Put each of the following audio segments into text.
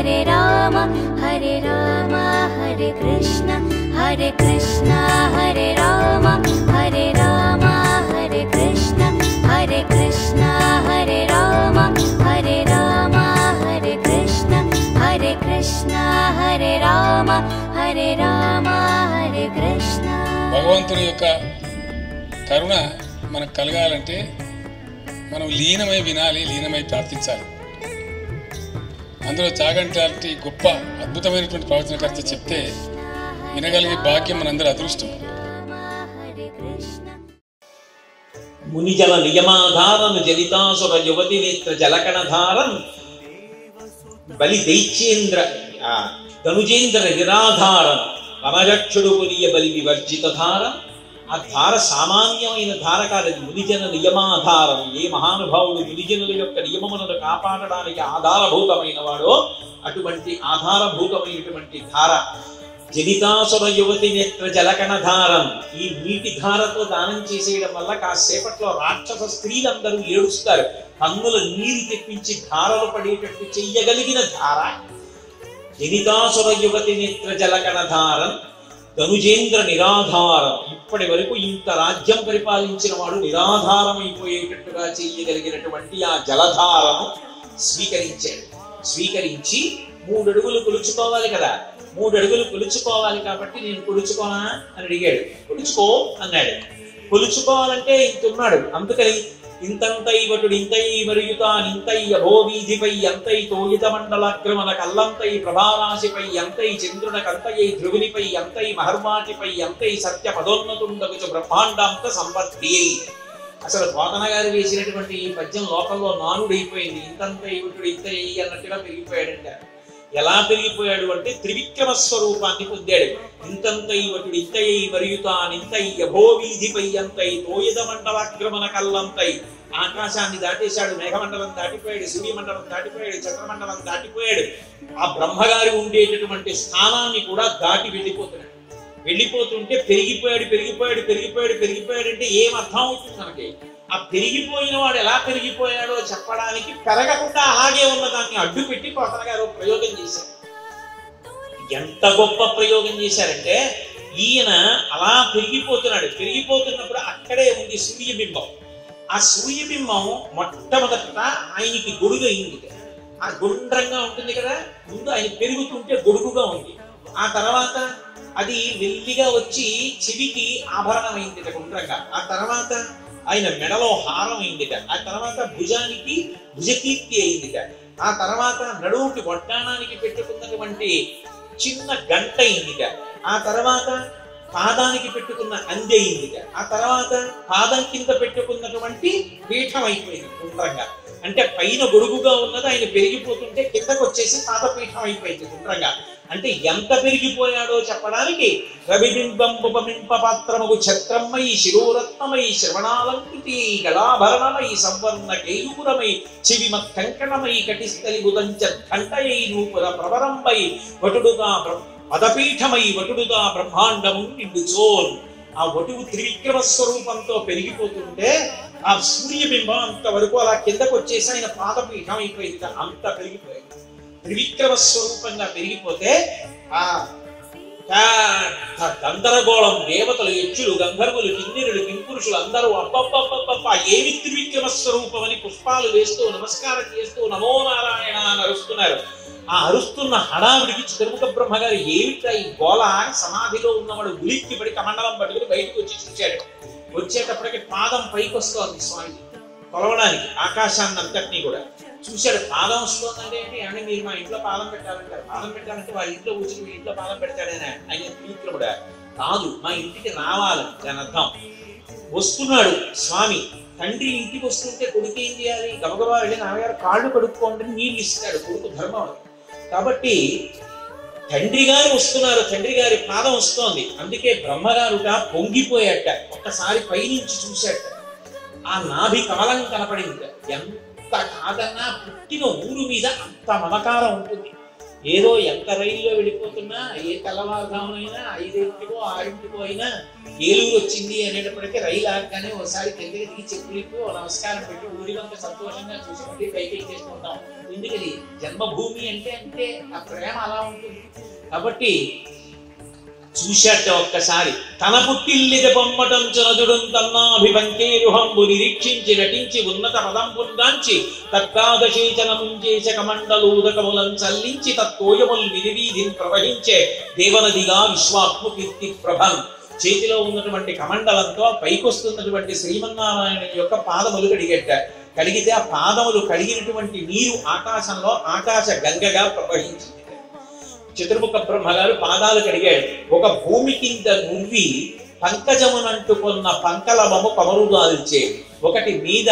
हरे राम हरे राम हरे कृष्ण हरे कृष्ण हरे राम हरे राम हरे कृष्ण हरे कृष्ण हरे राम हरे राम हरे कृष्ण हरे कृष्ण हरे राम हरे राम हरे कृष्ण భగవంతుని యొక్క కరుణ మనకు కలగాలంటే మనం లీనమై వినాలి లీనమై ప్రార్థించాలి అందులో చాగంటి లాంటి గొప్ప అద్భుతమైనటువంటి ప్రవచనకర్త చెప్తే వినగలిగే భాగ్యం మనందరి అదృష్టం हरे कृष्ण మునిజల నియమాధారను జలితాసుర యువతి నేత్ర జలకణధారం బలి దైత్యేంద్ర ఆ, ధనుజేంద్ర నిరాధారం వనరక్షుడు కొనియ బలి వివర్జిత ధార ఆ ధార సామాన్యమైన ధార కాదు మునిజన నియమాధారం ఏ మహానుభావుడు మునిజనుల యొక్క నియమములను కాపాడడానికి ఆధారభూతమైన వాడో అటువంటి ఆధారభూతమైనటువంటి ధార జనితాసుర యువతి నేత్ర జలకణధారం ఈ నీటి ధారతో దానం చేసేయడం వల్ల కాసేపట్లో రాక్షస స్త్రీలందరూ ఏడుస్తారు కన్నుల నీరు తెప్పించి ధారలు పడేటట్టు చెయ్యగలిగిన ధార జనితాసుర యువతి నేత్ర జలకణధారం ధనుజేంద్ర నిరాధారం ఇప్పటి వరకు ఇంత రాజ్యం పరిపాలించిన వాడు నిరాధారమైపోయేటట్టుగా చెయ్యగలిగినటువంటి ఆ జలధారను స్వీకరించాడు స్వీకరించి మూడు అడుగులు కొలుచుకోవాలి కదా మూడు అడుగులు కొలుచుకోవాలి కాబట్టి నేను కొలుచుకోనా అని అడిగాడు కొలుచుకో అన్నాడు కొలుచుకోవాలంటే ఇంత ఉన్నాడు అందుకని ఇంతంతై వటుడు ఇంతై మరియుతానింతై అభోవీధిపై ఎంతై తోయిత మండలాక్రమణ కల్లంతై ప్రభారాశిపై ఎంతై చంద్రునకంతయై ధ్రువునిపై ఎంతై మహర్మాటిపై ఎంతై సత్య పదోన్నతుండగుచు బ్రహ్మాండాంత సంపత్తి అసలు పోతన గారు వేసినటువంటి ఈ పద్యం లోకంలో నానుడైపోయింది ఇంతంతై వటుడు ఇంతై అన్నట్టుగా పెరిగిపోయాడంట ఎలా పెరిగిపోయాడు అంటే త్రివిక్రమ స్వరూపాన్ని పొందాడు ఇంతంతై వటుడు ఇంతై మరియుతానింతై యభోవీధిపై అంతై తోయద మండలాక్రమణ కల్లంతై ఆకాశాన్ని దాటేశాడు మేఘమండలం దాటిపోయాడు సూర్యమండలం దాటిపోయాడు చంద్రమండలం దాటిపోయాడు ఆ బ్రహ్మగారి ఉండేటటువంటి స్థానాన్ని కూడా దాటి వెళ్ళిపోతున్నాడు వెళ్ళిపోతుంటే పెరిగిపోయాడు పెరిగిపోయాడు పెరిగిపోయాడు పెరిగిపోయాడు అంటే ఏం అర్థం అవుతుంది మనకి ఆ పెరిగిపోయిన వాడు ఎలా పెరిగిపోయాడో చెప్పడానికి పెరగకుండా అలాగే ఉన్న దాన్ని అడ్డు పెట్టి పోతన గారు ప్రయోగం చేశారు ఎంత గొప్ప ప్రయోగం చేశారంటే ఈయన అలా పెరిగిపోతున్నాడు పెరిగిపోతున్నప్పుడు అక్కడే ఉంది సూర్యబింబం ఆ సూర్యబింబం మొట్టమొదట ఆయనకి గొడుగు అయింది ఆ గుండ్రంగా ఉంటుంది కదా ముందు ఆయన పెరుగుతుంటే గొడుగుగా ఉంది ఆ తర్వాత అది వెల్లిగా వచ్చి చెవికి ఆభరణం అయింది గుండ్రంగా ఆ తర్వాత ఆయన మెడలో హారం అయిందిట ఆ తర్వాత భుజానికి భుజకీర్తి అయిందిట ఆ తర్వాత నడువుకి వడ్డాణానికి పెట్టుకున్నటువంటి చిన్న గంట అయిందిట ఆ తర్వాత పాదానికి పెట్టుకున్న అంది అయిందిట ఆ తర్వాత పాదం కింద పెట్టుకున్నటువంటి పీఠం అయిపోయింది గుండ్రంగా అంటే పైన గొడుగుగా ఉన్నది ఆయన పెరిగిపోతుంటే కిందకు వచ్చేసి పాదపీఠం అయిపోయింది గుండ్రంగా అంటే ఎంత పెరిగిపోయాడో చెప్పడానికి రవిబింబంబుపమింప పాత్రముగు ఛత్రమై శిరోరత్నమై శ్రవణాలంకృతి గళాభరణమై సంవర్ణ కేయూరమై చెవిమత్ కంకణమై కటిస్థలి బుదంచ ఘంటయై నూపుర ప్రవరంబై వటుడుగా బ్ర- పదపీఠమై వటుడుగా బ్రహ్మాండము నిండు చోల్ ఆ వటువు త్రివిక్రమ స్వరూపంతో పెరిగిపోతుంటే ఆ సూర్యబింబం అంతవరకు అలా కిందకు వచ్చేసి ఆయన పాదపీఠం అయిపోయింది అంత పెరిగిపోయింది త్రివిక్రమ స్వరూపంగా పెరిగిపోతే ఆ పెద్ద గందరగోళం దేవతలు యక్షులు గంధర్వులు కిన్నెరులు కింపురుషులు అందరూ అబ్బబ్బబ్బబ్బబ్బ ఏమి త్రివిక్రమ స్వరూపం అని పుష్పాలు వేస్తూ నమస్కారం చేస్తూ నమో నారాయణ అని అరుస్తున్నారు ఆ అరుస్తున్న హడావిడికి చతుర్ముఖ బ్రహ్మ గారు ఏమిటా ఈ గోల అని సమాధిలో ఉన్నవాడు ఉలిక్కి పడి కమండలం పట్టుకుని బయటకు వచ్చి చూశాడు వచ్చేటప్పటికి పాదం పైకి వస్తోంది స్వామి కొలవడానికి ఆకాశాన్ని అంతటినీ కూడా చూశాడు పాదం వస్తుందంటే ఏంటి అంటే మీరు మా ఇంట్లో పాదం పెట్టాలంటారు పాదం పెట్టాలంటే వాళ్ళ ఇంట్లో కూర్చుని మీ ఇంట్లో పాదం పెడతాడేనా ఆయన త్రివిక్రముడా కాదు మా ఇంటికి రావాలి దాని అర్థం వస్తున్నాడు స్వామి తండ్రి ఇంటికి వస్తుంటే కొడుకు ఏం చేయాలి గబగబా వెళ్ళి నాన్నగారు కాళ్ళు కడుక్కోండి నీళ్ళు ఇస్తాడు కొడుకు ధర్మం అది. కాబట్టి తండ్రి గారు వస్తున్నారు తండ్రి గారి పాదం వస్తోంది అందుకే బ్రహ్మగారుట పొంగిపోయాట ఒక్కసారి పైనుంచి చూశాట ఆ నాభి కమలం కనపడింది ఎంత కాదన్నా పుట్టిన ఊరు మీద అంత మమకారం ఉంటుంది ఏదో ఎంత రైల్లో వెళ్ళిపోతున్నా ఏ తెల్లవారుజామునైనా ఐదింటికో ఆరింటికో అయినా ఏలూరు వచ్చింది అనేటప్పటికీ రైలు ఆగగానే ఒకసారి కిందకి దిగి చెప్పులు ఇప్పి ఓ నమస్కారం పెట్టి ఊరి వంక సంతోషంగా చూసి మళ్ళీ పైకి ఎక్కేసుకుంటాం ఎందుకని జన్మభూమి అంటే అంటే ఆ ప్రేమ అలా ఉంటుంది కాబట్టి చూశాట ఒక్కసారి తన పుట్టిల్లిద బొమ్మటం చనదుడు తన్నాభిపంకేరుహంబు నిరీక్షించి నటించి ఉన్నత పదంబుందాంచి తత్కాదశేచనముంచేశ కమండలూదకములం చల్లించి తత్తోయముల్ విరివీధిని ప్రవహించే దేవనదిగా విశ్వాత్మ కీర్తి ప్రభం చేతిలో ఉన్నటువంటి కమండలంతో పైకొస్తున్నటువంటి శ్రీమన్నారాయణ యొక్క పాదములు కడిగట్ట కడిగితే ఆ పాదములు కడిగినటువంటి నీరు ఆకాశంలో ఆకాశ గంగగా ప్రవహించింది చతుర్ముఖ బ్రహ్మగారు పాదాలు కడిగాడు ఒక భూమి కింద నువ్వి పంకజమునంటుకున్న పంకలమము కమరుగాల్చే ఒకటి మీద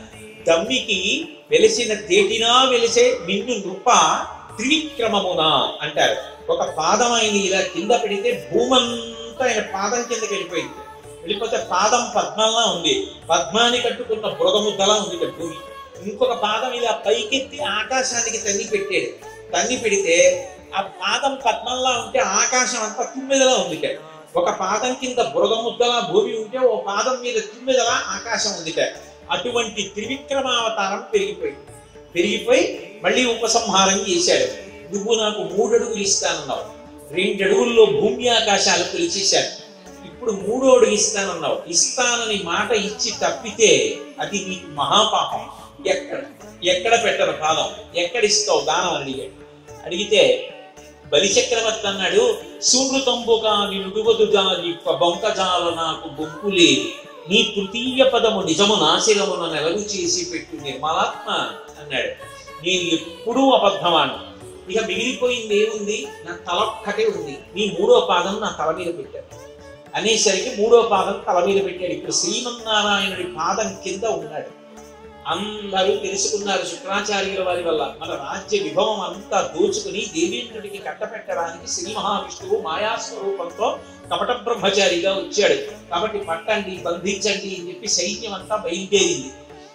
దమ్మికి వెలిసిన తేటినా వెలిసే మిన్ను నృప త్రివిక్రమమున అంటారు ఒక పాదం ఆయన ఇలా కింద పెడితే భూమంతా ఆయన పాదం కిందకి వెళ్ళిపోయింది వెళ్ళిపోతే పాదం పద్మంలా ఉంది పద్మాన్ని కట్టుకున్న బురదముద్దలా ఉంది ఇక్కడ భూమి ఇంకొక పాదం ఇలా పైకెత్తి ఆకాశానికి తన్ని పెట్టాడు తన్ని పెడితే ఆ పాదం పద్మంలా ఉంటే ఆకాశం అంతా తుమ్మెదలా ఉంది ఇక్కడ ఒక పాదం కింద బురద ముద్దలా భూమి ఉంటే ఓ పాదం మీద తుమ్మెదలా ఆకాశం ఉంది ఇక్కడ అటువంటి త్రివిక్రమావతారం పెరిగిపోయింది పెరిగిపోయి మళ్ళీ ఉపసంహారం చేశాడు నువ్వు నాకు మూడు అడుగులు ఇస్తానన్నావు రెండు అడుగుల్లో భూమి ఆకాశాలు కొలిచేశాడు ఇప్పుడు మూడో అడుగు ఇస్తానన్నావు ఇస్తానని మాట ఇచ్చి తప్పితే అది నీకు మహాపాపం ఎక్కడ ఎక్కడ పెట్టను పాదం ఎక్కడ ఇస్తావు దానం అని అడిగాడు అడిగితే బలిచక్రవర్తి అన్నాడు సుమృతంబు కాని నుడువదు జాలి బొంకజాల నాకు బొంకు లేదు నీ తృతీయ పదము నిజము నాశిరమున నెలవు చేసి పెట్టు నిర్మలాత్మ అన్నాడు నేను ఎప్పుడూ అబద్ధమాను ఇక మిగిలిపోయింది ఏముంది నా తల ఒక్కటే ఉంది నీ మూడో పాదం నా తల మీద పెట్టాడు అనేసరికి మూడో పాదం తల మీద పెట్టాడు ఇప్పుడు శ్రీమన్నారాయణుడి పాదం కింద ఉన్నాడు అందరూ తెలుసుకున్నారు శుక్రాచార్యుల వారి వల్ల మన రాజ్య విభవం అంతా దోచుకుని దేవేంద్రుడికి కట్టపెట్టడానికి శ్రీ మహావిష్ణువు మాయాస్వరూపంతో కపట బ్రహ్మచారిగా వచ్చాడు కాబట్టి పట్టండి బంధించండి అని చెప్పి సైన్యం అంతా బయలుదేరింది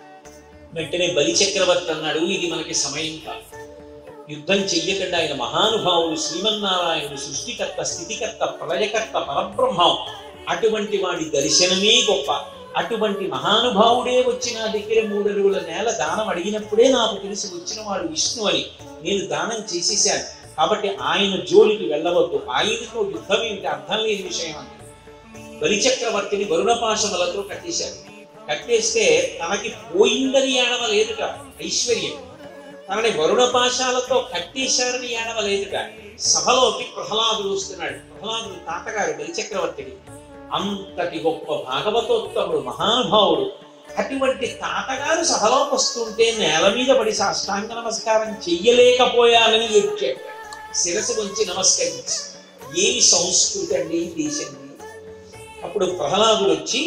వెంటనే బలి చక్రవర్తి అన్నాడు ఇది మనకి సమయం కాదు యుద్ధం చెయ్యకుండా ఆయన మహానుభావుడు శ్రీమన్నారాయణుడు సృష్టికర్త స్థితికర్త ప్రళయకర్త పరబ్రహ్మం అటువంటి వాడి దర్శనమే గొప్ప అటువంటి మహానుభావుడే వచ్చి నా దగ్గర మూడడుగుల నేల దానం అడిగినప్పుడే నాకు తెలిసి వచ్చిన వాడు విష్ణు అని నేను దానం చేసేసాను కాబట్టి ఆయన జోలికి వెళ్ళవద్దు ఆయనతో యుద్ధం ఏమిటి అర్థం లేని విషయం అంత బలిచక్రవర్తిని వరుణపాశములతో కట్టేశారు కట్టేస్తే తనకి పోయిందని ఏడవ లేదుట ఐశ్వర్యం తనని వరుణపాశాలతో కట్టేశారని ఏడవ లేదుట సభలోకి ప్రహ్లాదుడు వస్తున్నాడు ప్రహ్లాదుడు తాతగారు బలిచక్రవర్తిని అంతటి గొప్ప భాగవతోత్తముడు మహానుభావుడు అటువంటి తాతగారు సభలోకి వస్తుంటే నేల మీద పడి సాష్టాంగ నమస్కారం చెయ్యలేకపోయానని చెప్పాడు శిరసు గురించి నమస్కరించి ఏమి సంస్కృతి అండి ఈ దేశంది అప్పుడు ప్రహ్లాదుడు వచ్చి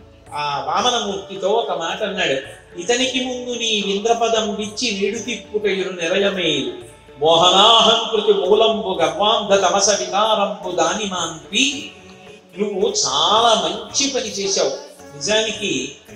ఆ వామనమూర్తితో ఒక మాట అన్నాడు ఇతనికి ముందు నీ ఇంద్రపదం విచ్చి నిడు తిప్పుటయురు నిరయమేలు మోహనాహంకృతి మూలంబు గర్వాంధ తమస వికారంబు దాని మాన్పి నువ్వు చాలా మంచి పని చేశావు నిజానికి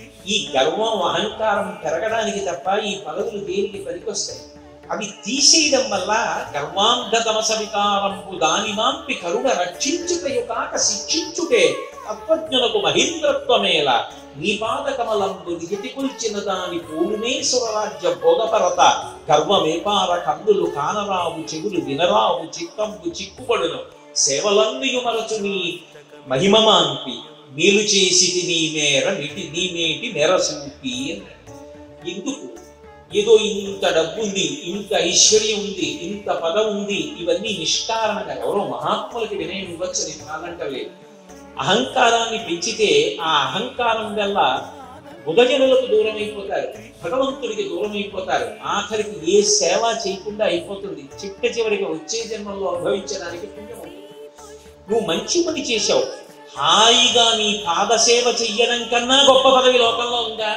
ఈ గర్వం అహంకారం పెరగడానికి తప్ప ఈ పదవులు దేనికి పనికొస్తాయి అవి తీసేయడం వల్ల గర్వాంధతమస వికారంబు దాని మాంపి కరుణ రక్షించుటయు కాక శిక్షించుటే తత్వజ్ఞులకు మహేంద్రత్వమేల నీ పాదకమలంబు దిగిటి కొల్చిన దాని పూర్ణేశ్వరరాజ్య భోగపరత గర్వమేపార కందులు కానరావు చెవులు వినరావు చిత్తంబు చిక్కుబడును సేవలన్నయు మరచు నీ మహిమమాంపి మేలు చేసి నీ మేర నిటి నీ మేటి మెరసూపి అన్నాడు. ఎందుకు ఏదో ఇంత డబ్బు ఉంది ఇంత ఐశ్వర్యం ఉంది ఇంత పదం ఉంది ఇవన్నీ నిష్కారణంగా ఎవరో మహాత్ములకి వినయం ఇవ్వచ్చు నేను కాదంటలేదు అహంకారాన్ని పెంచితే ఆ అహంకారం వల్ల బుధజనులకు దూరం అయిపోతారు భగవంతుడికి దూరం అయిపోతారు ఆఖరికి ఏ సేవ చేయకుండా అయిపోతుంది చిట్ట చివరికి వచ్చే జన్మలో అనుభవించడానికి పుణ్యం ఉంటుంది నువ్వు మంచి పని చేశావు హాయిగా నీ పాదసేవ చెయ్యడం కన్నా గొప్ప పదవి లోకంలో ఉందా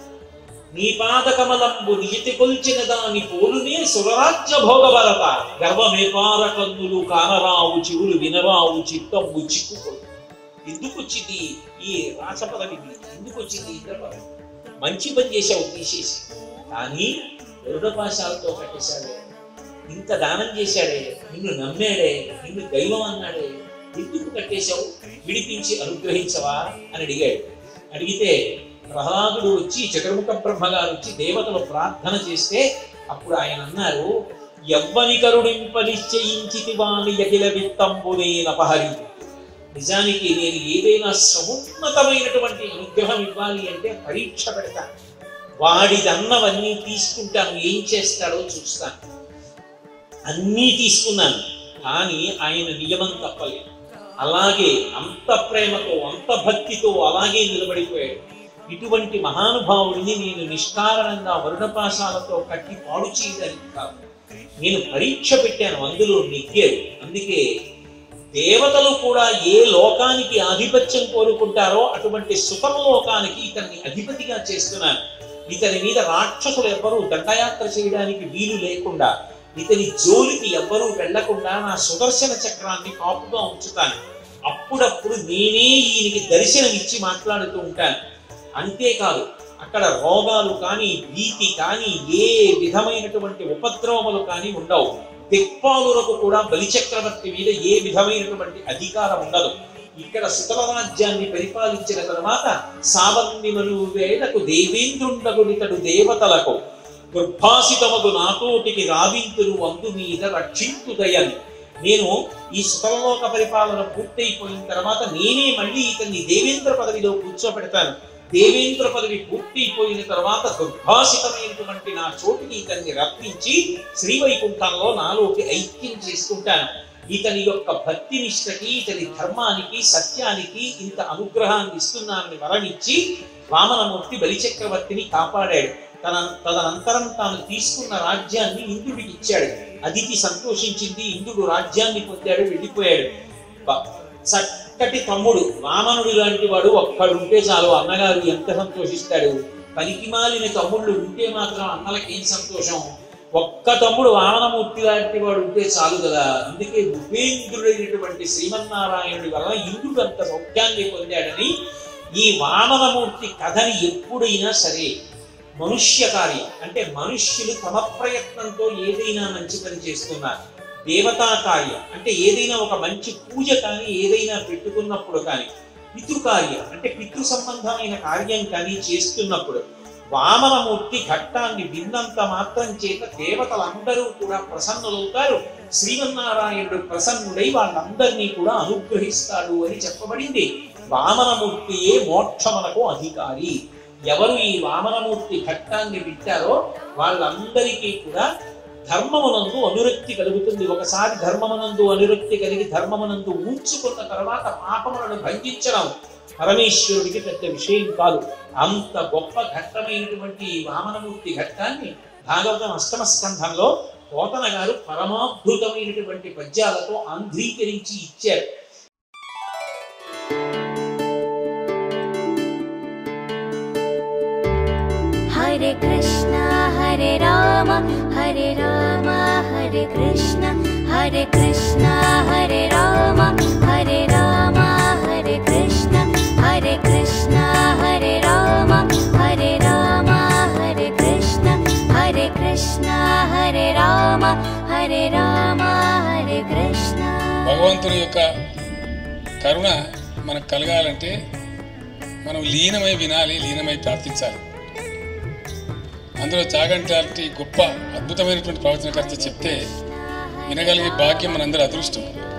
నీ పాదకమలంబు నియతి కొల్చిన దాని పోలునే సురరాజ్య భోగభరత గర్వమేపార కన్నులు కానరావు చెవులు వినరావు చిత్తంబు చిక్కుకొడు ఎందుకు వచ్చింది ఈ రాస పదవి ఎందుకు వచ్చింది ఇంద్ర పదవి మంచి పని చేసావు తీసేసి కానీ వరుడపాశాలతో కట్టేశాడు ఇంత దానం చేశాడే నిన్ను నమ్మాడే నిన్ను దైవం అన్నాడే ఎందుకు కట్టేశావు విడిపించి అనుగ్రహించవా అని అడిగాడు అడిగితే ప్రహ్లాదుడు వచ్చి చతుర్ముఖ బ్రహ్మగారు వచ్చి దేవతలు ప్రార్థన చేస్తే అప్పుడు ఆయన అన్నారు ఎవ్వని కరుణింపనిశ్చయించితి వాణి యగిల విత్తంబునేనపహరి నిజానికి నేను ఏదైనా సమున్నతమైనటువంటి అనుగ్రహం ఇవ్వాలి అంటే పరీక్ష పెడతాను వాడిదన్నవన్నీ తీసుకుంటాను ఏం చేస్తాడో చూస్తాను అన్నీ తీసుకున్నాను కానీ ఆయన నియమం తప్పలేదు అలాగే అంత ప్రేమతో అంత భక్తితో అలాగే నిలబడిపోయాడు ఇటువంటి మహానుభావుడిని నేను నిష్కారణంగా వరుణపాశాలతో కట్టి పాడు చేయడానికి కాదు నేను పరీక్ష పెట్టాను అందులో నెగ్గాడు అందుకే దేవతలు కూడా ఏ లోకానికి ఆధిపత్యం కోరుకుంటారో అటువంటి సుఖమ లోకానికి ఇతన్ని అధిపతిగా చేస్తున్నాను ఇతని మీద రాక్షసులు ఎవ్వరూ దండయాత్ర చేయడానికి వీలు లేకుండా ఇతని జోలికి ఎవ్వరూ వెళ్లకుండా నా సుదర్శన చక్రాన్ని కాపుగా ఉంచుతాను అప్పుడప్పుడు నేనే ఈయనకి దర్శనం ఇచ్చి మాట్లాడుతూ ఉంటాను అంతేకాదు అక్కడ రోగాలు కానీ భీతి కానీ ఏ విధమైనటువంటి ఉపద్రవములు కానీ ఉండవు దిక్పాలులకు కూడా బలిచక్రవర్తి మీద ఏ విధమైనటువంటి అధికారం ఉండదు ఇక్కడ సుతల రాజ్యాన్ని పరిపాలించిన తర్వాత సావర్ణిమను వేలకు దేవేంద్రుండగుడితడు దేవతలకు గర్భాసితమగు నాతోటికి రావింతురు అందు మీద రక్షింతుదయని నేను ఈ సుతలలోక పరిపాలన పూర్తయిపోయిన తర్వాత నేనే మళ్ళీ ఇతన్ని దేవేంద్ర పదవిలో కూర్చోబెడతాను దేవేంద్ర పదవి పూర్తయిపోయిన తర్వాత దుర్భాషితమైనటువంటి నా చోటుకి ఇతన్ని రప్పించి శ్రీవైకుంఠంలో నాలోకి ఐక్యం చేసుకుంటాను ఇతని యొక్క భక్తి నిష్టకి ఇతని ధర్మానికి సత్యానికి ఇంత అనుగ్రహాన్ని ఇస్తున్నానని వరమిచ్చి వామనమూర్తి బలిచక్రవర్తిని కాపాడాడు తన తదనంతరం తాను తీసుకున్న రాజ్యాన్ని ఇంద్రుడికి ఇచ్చాడు అదితి సంతోషించింది ఇంద్రుడు రాజ్యాన్ని పొందాడు వెళ్ళిపోయాడు బ- చక్కటి తమ్ముడు వామనుడు లాంటి వాడు ఒక్కడుంటే చాలు అన్నగారు ఎంత సంతోషిస్తాడు పనికిమాలిన తమ్ముళ్ళు ఉంటే మాత్రం అన్నలకి ఏం సంతోషం ఒక్క తమ్ముడు వామనమూర్తి లాంటి వాడు ఉంటే చాలు కదా అందుకే ఉపేంద్రుడైనటువంటి శ్రీమన్నారాయణుడి వలన ఇంద్రుడు అంత సౌఖ్యాన్ని పొందాడని ఈ వామనమూర్తి కథని ఎప్పుడైనా సరే మనుష్య కార్యం అంటే మనుష్యులు తమ ప్రయత్నంతో ఏదైనా మంచి పని చేస్తున్నారు దేవతా కార్యం అంటే ఏదైనా ఒక మంచి పూజ కానీ ఏదైనా పెట్టుకున్నప్పుడు కానీ పితృకార్యం అంటే పితృ సంబంధమైన కార్యం కానీ చేస్తున్నప్పుడు వామనమూర్తి ఘట్టాన్ని విన్నంత మాత్రం చేత దేవతలందరూ కూడా ప్రసన్నులవుతారు శ్రీమన్నారాయణుడు ప్రసన్నుడై వాళ్ళందరినీ కూడా అనుగ్రహిస్తాడు అని చెప్పబడింది వామనమూర్తియే మోక్షమునకు అధికారి ఎవరు ఈ వామనమూర్తి ఘట్టాన్ని వింటారో వాళ్ళందరికీ కూడా ధర్మమునందు అనురక్తి కలుగుతుంది ఒకసారి ధర్మమునందు అనురక్తి కలిగి ధర్మమునందు ఉంచుకున్న తర్వాత పాపములను భంజించడం పరమేశ్వరుడికి పెద్ద విషయం కాదు అంత గొప్ప ఘట్టమైనటువంటి ఈ వామనమూర్తి ఘట్టాన్ని భాగవతం అష్టమ స్కంధంలో పోతన గారు పరమాద్భుతమైనటువంటి పద్యాలతో ఆంధ్రీకరించి ఇచ్చారు हरे कृष्णा हरे राम हरे राम हरे कृष्ण हरे कृष्णा हरे राम हरे राम हरे कृष्ण हरे कृष्णा हरे राम हरे राम हरे कृष्ण हरे कृष्णा हरे राम हरे राम हरे कृष्ण భగవంతుని యొక్క కరుణ మనకు కలగాలంటే మనం లీనమై వినాలి లీనమై ప్రార్థించాలి అందులో చాగంటి లాంటి గొప్ప అద్భుతమైనటువంటి ప్రవచనకర్త చెప్తే వినగలిగే భాగ్యం మనందరి అదృష్టం